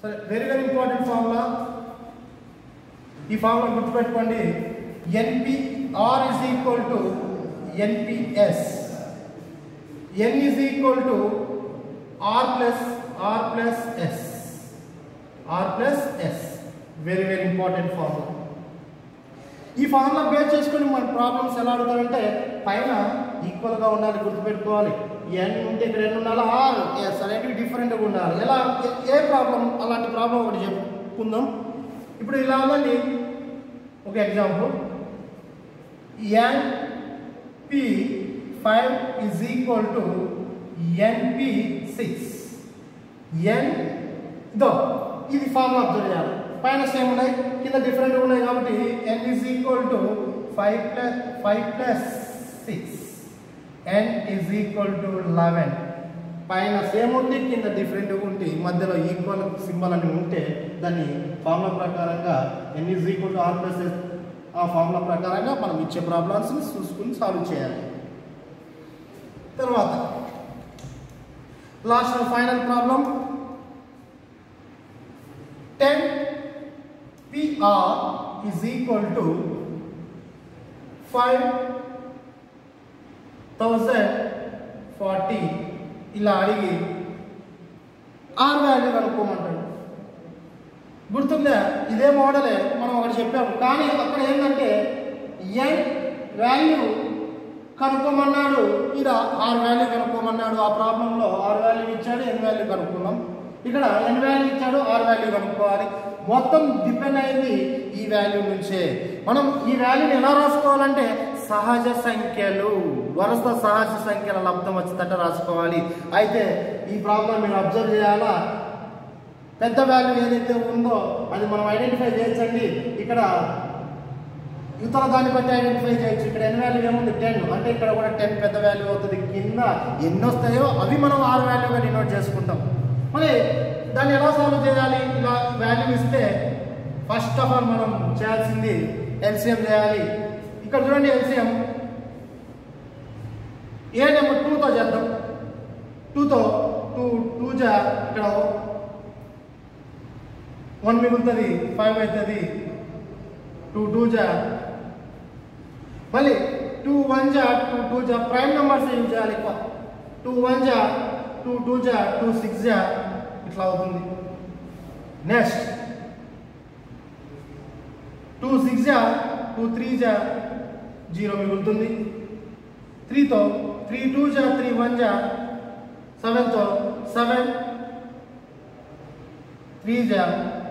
సరే very very important formula ఈ formula గుర్తుపెట్టుకోండి NP R is equal to NPS N is equal to R plus R plus S R plus S very very important formula ఈ formula base చేసుకొని మన problems ఎలా అడుగుతారంటే పైన ఈక్వల్గా ఉండాలి గుర్తుపెట్టుకోవాలి ఎన్ ఉంటే ఇక్కడ ఎన్ని ఉండాలి ఆర్ ఎస్ అనేటివి డిఫరెంట్గా ఉండాలి ఎలా ఏ- ఏ ప్రాబ్లం అలాంటి ప్రాబ్లం ఒకటి చెప్పుకుందాం ఇప్పుడు ఇలా ఉందండి ఒక example N P five is equal to NP six N though ఇది ఫార్ములా అబ్జర్వ్ చేయాలి పైన సేమ్ ఉన్నాయి కింద డిఫరెంట్ ఉన్నాయి కాబట్టి N is equal to five plus five plus six N is equal to eleven పైన సేమ్ ఉంది కింద డిఫరెంట్గా ఉంటే మధ్యలో ఈక్వల్ సింబల్ అని ఉంటే దాన్ని ఫార్ములా ప్రకారంగా N is equal to R plus S ఆ ఫార్ములా ప్రకారంగా మనం ఇచ్చే ప్రాబ్లమ్స్ని చూసుకుని సాల్వ్ చేయాలి తర్వాత last final problem 10 PR is equal to 5040 ఇలా అడిగి ఆర్ వాల్యూ కనుక్కోమంటాడు గుర్తుందా ఇదే మోడలే మనం ఒకటి చెప్పాము కానీ అక్కడ ఏంటంటే ఎన్ వాల్యూ కనుక్కోమన్నాడు ఇక్కడ ఆర్ వాల్యూ కనుక్కోమన్నాడు ఆ ప్రాబ్లంలో ఆర్ వాల్యూ ఇచ్చాడు ఎన్ వాల్యూ కనుక్కున్నాం ఇక్కడ ఎన్ వాల్యూ ఇచ్చాడు ఆర్ వాల్యూ కనుక్కోవాలి మొత్తం డిపెండ్ అయింది ఈ వాల్యూ నుంచే మనం ఈ వాల్యూని ఎలా రాసుకోవాలంటే సహజ సంఖ్యలు వరుస సహజ సంఖ్యల లబ్ధం వచ్చేటట్టు రాసుకోవాలి అయితే ఈ ప్రాబ్లం మీరు అబ్జర్వ్ చేయాలా పెద్ద వాల్యూ ఏదైతే ఉందో అది మనం ఐడెంటిఫై చేయొచ్చండి ఇక్కడ ఇతర దాన్ని బట్టి ఐడెంటిఫై చేయొచ్చు ఇక్కడ ఎన్ వాల్యూ ఏముంది టెన్ అంటే ఇక్కడ కూడా టెన్ పెద్ద వాల్యూ అవుతుంది కింద ఎన్ని వస్తాయో అవి మనం ఆరు వాల్యూగా డినోట్ చేసుకుంటాం మరి దాన్ని ఎలా సాల్వ్ చేయాలి ఇలా వాల్యూ ఇస్తే ఫస్ట్ ఆఫ్ ఆల్ మనం చేయాల్సింది ఎల్సిఎం చేయాలి ఇక్కడ చూడండి ఎల్సిఎం ఏ నెంబర్ టూతో చేద్దాం టూతో టూ టూ జా ఇక్కడ వన్ మిగులుతుంది ఫైవ్ అవుతుంది టూ టూ జా మళ్ళీ టూ వన్ జా టూ టూ జా ప్రైమ్ నెంబర్స్ యూజ్ చేయాలి ఎక్కువ టూ వన్ జా టూ టూ జా టూ సిక్స్ జా ఇట్లా అవుతుంది నెక్స్ట్ టూ సిక్స్ జా టూ త్రీ జా జీరో మిగులుతుంది త్రీతో త్రీ టూ జా త్రీ వన్ జా సెవెన్తో సెవెన్ త్రీ జా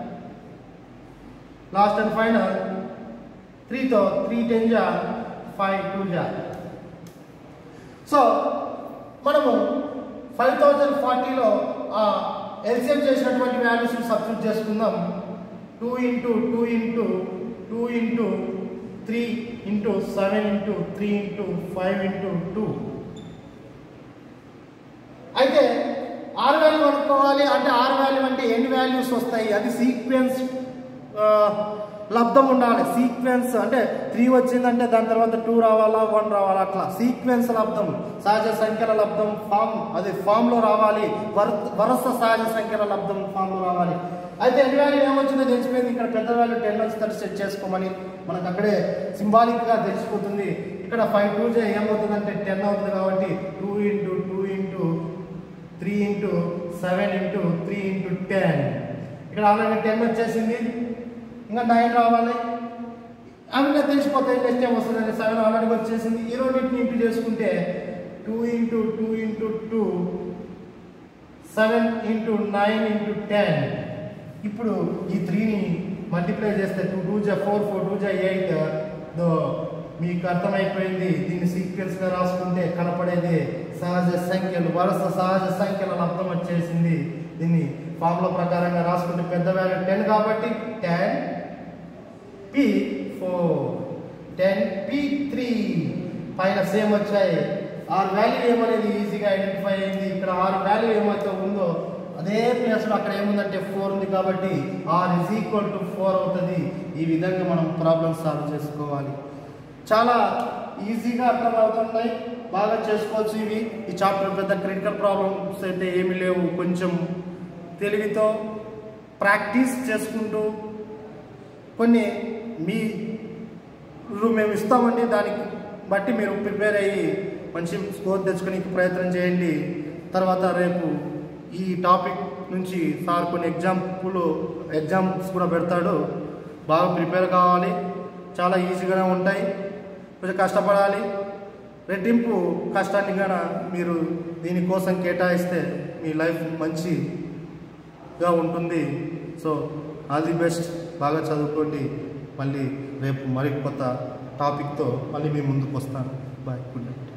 లాస్ట్ అండ్ ఫైనల్ త్రీతో త్రీ టెన్ జా ఫైవ్ టూ జా సో మనము ఫైవ్ థౌజండ్ ఫార్టీలో ఎల్సిఎం చేసినటువంటి వాల్యూస్ సబ్స్టిట్యూట్ చేసుకుందాం two into two into two into three into seven into three into five into two అయితే ఆర్ వాల్యూ కనుక్కోవాలి అంటే ఆర్ వాల్యూ అంటే ఎన్ని వాల్యూస్ వస్తాయి అది సీక్వెన్స్ లబ్ధం ఉండాలి సీక్వెన్స్ అంటే త్రీ వచ్చిందంటే దాని తర్వాత టూ రావాలా వన్ రావాలా అట్లా సీక్వెన్స్ లబ్ధం సహజ సంఖ్యల లబ్ధం ఫామ్ అది ఫామ్లో రావాలి వర్ వరుస సహజ సంఖ్యల లబ్ధం ఫామ్లో రావాలి అయితే ఎన్ని వాల్యూ ఏమొచ్చిందో తెలిసిపోయింది ఇక్కడ పెద్ద వాల్యూ టెన్ వచ్చి సెట్ చేసుకోమని మనకు అక్కడే సింబాలిక్గా తెలిసిపోతుంది ఇక్కడ ఫైవ్ టూ జే ఏమవుతుందంటే టెన్ అవుతుంది కాబట్టి two into two into three into seven into three into ten ఇక్కడ ఆల్రెడీ టెన్ వచ్చేసింది ఇంకా నైన్ రావాలి అవి ఇంకా తెలిసిపోతాయి నెక్స్ట్ ఏం వస్తుందని సెవెన్ ఆల్రెడీ వచ్చేసింది ఈ రెండింటిని ఇంటూ చేసుకుంటే two into two into two seven into nine into ten ఇప్పుడు ఈ త్రీని మల్టిప్లై చేస్తే టూ టూ జా ఫోర్ ఫోర్ టూ జా ఎయిట్ దో మీకు అర్థమైపోయింది దీన్ని సీక్వెన్స్గా రాసుకుంటే కనపడేది సహజ సంఖ్యలు వరుస సహజ సంఖ్యల లబ్ధం వచ్చేసింది దీన్ని ఫార్ములా ప్రకారంగా రాసుకుంటే పెద్ద వాల్యూ టెన్ కాబట్టి ten P four ten P three పైన సేమ్ వచ్చాయి ఆర్ వాల్యూ ఏమనేది ఈజీగా ఐడెంటిఫై అయింది ఇక్కడ ఆర్ వాల్యూ ఏమైతే ఉందో అదే ప్లేస్లో అక్కడ ఏముందంటే ఫోర్ ఉంది కాబట్టి R is equal to four అవుతుంది ఈ విధంగా మనం ప్రాబ్లమ్ సాల్వ్ చేసుకోవాలి చాలా ఈజీగా అర్థం అవుతున్నాయి బాగా చేసుకోవచ్చు ఇవి ఈ చాప్టర్ పెద్ద క్రిటికల్ ప్రాబ్లమ్స్ అయితే ఏమీ లేవు కొంచెం తెలివితో ప్రాక్టీస్ చేసుకుంటూ కొన్ని మీ ఇప్పుడు మేము ఇస్తామండి దానికి బట్టి మీరు ప్రిపేర్ అయ్యి మంచి స్కోర్ తెచ్చుకునే ప్రయత్నం చేయండి తర్వాత రేపు ఈ టాపిక్ నుంచి సార్ కొన్ని ఎగ్జాంపుల్ ఎగ్జామ్స్ కూడా పెడతాడు బాగా ప్రిపేర్ కావాలి చాలా ఈజీగానే ఉంటాయి కొంచెం కష్టపడాలి రెట్టింపు కష్టాన్ని కూడా మీరు దీనికోసం కేటాయిస్తే మీ లైఫ్ మంచిగా ఉంటుంది సో ఆల్ ది బెస్ట్ బాగా చదువుకోండి మళ్ళీ రేపు మరి కొత్త టాపిక్తో మళ్ళీ మీ ముందుకు వస్తాను బాయ్ గుడ్ నైట్